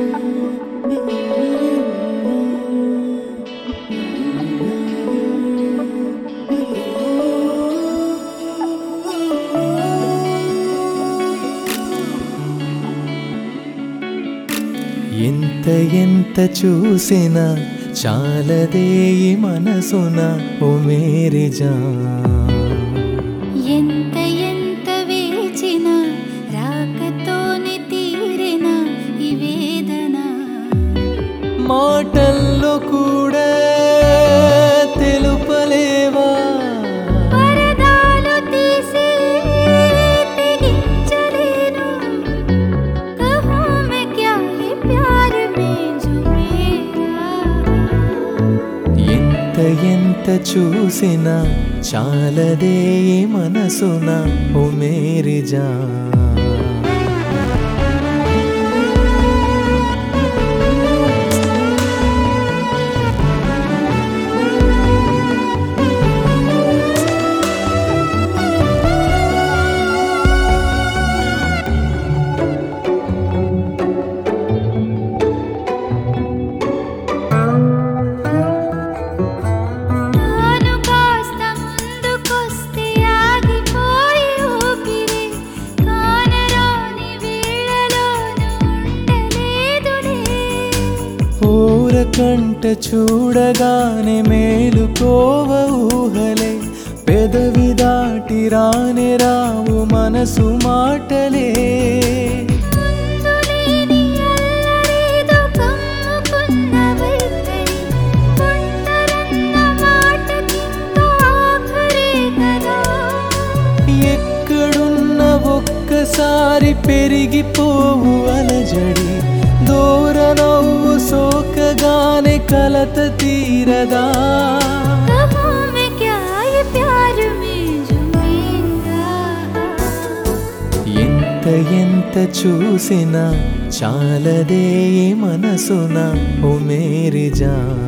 ఎంత ఎంత చూసినా చాలదే ఈ మనసున ఓ మేరీ జాన్ ఎంత ఎంత వేచిన రాకతోనే తీరిన ఈ వేదన మాటల్లో కూడా తెలుపలేవా పరదాలు తీసి తెగించలేను कहूँ मैं क्या ये प्यार में जो मेरा ఎంత ఎంత చూసినా చాలదే ఈ మనసున ఓ మేరీ జాన్ తాను కాస్త ముందుకొస్తే ఆగిపోయి ఊపిరి కానరాని వేళలోనూ ఉండలేదులే ఊరకంట చూడగానే మేలుకోవ ఊహలే పెదవి దాటి రాని రావు మనసు మాటలే ముందులేని అల్లరేదో కమ్ముకున్న వైఖరి ఒంటరన్న మాటకింకా ఆఖరే కదా ఎక్కడున్న ఒక్కసారి పెరిగిపోవు అలజడి దూర నవ్వు సోకగానే కలత తీరదా कहूँ मैं क्या ये प्यार में जो मेरा ఎంత ఎంత చూసినా చాలదే ఈ మనసున ఓ మేరీ జాన్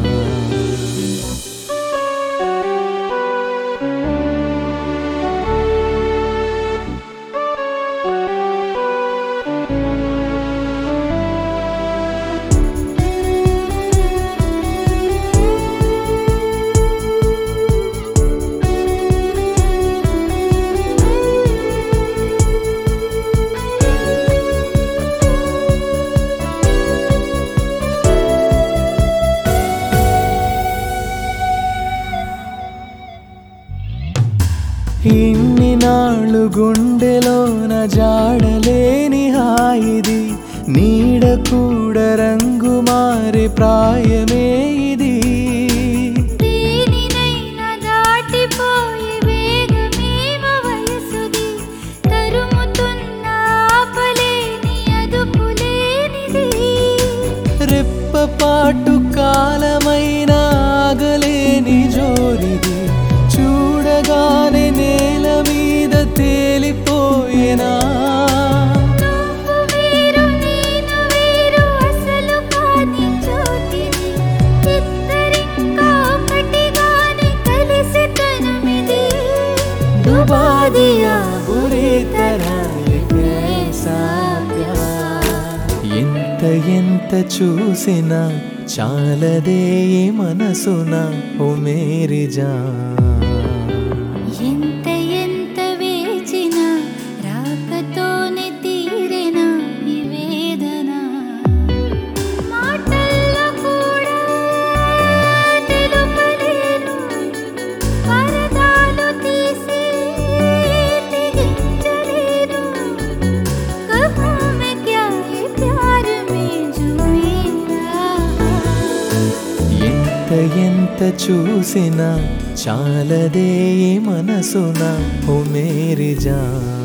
ఇన్ని నాళ్ళు గుండెలోన జాడలేని హాయిది నీడ కూడా రంగు మారే ప్రాయమే ఇది దేనినైనా దాటిపోయే వేగమేమ వయసుది తరుముతున్న ఆపలేని అదుపులేనిది రెప్పపాటు కాలమైన ఆగలేని జోరిది చూడగానే నేల మీద తేలిపోయేనా నువ్వు వేరు నేను వేరు అసలు కాని చోటిది ఇద్దరింకా ఒకటిగానే కలిసి తనమిది डुबा दिया बुरी तरह ये कैसा प्यार ఎంత ఎంత చూసినా చాలదే ఈ మనసున ఓ మేరీ జాన్ ఎంత ఎంత వేచిన రాకతోనే తీరిన ఈ వేదన మాటల్లో కూడా తెలుపలేను పరదాలు తీసి తెగించలేను कहूँ मैं क्या ये प्यार में जो मेरा ఎంత ఎంత చూసినా చాలదే ఈ మనసున ఓ మేరీ జాన్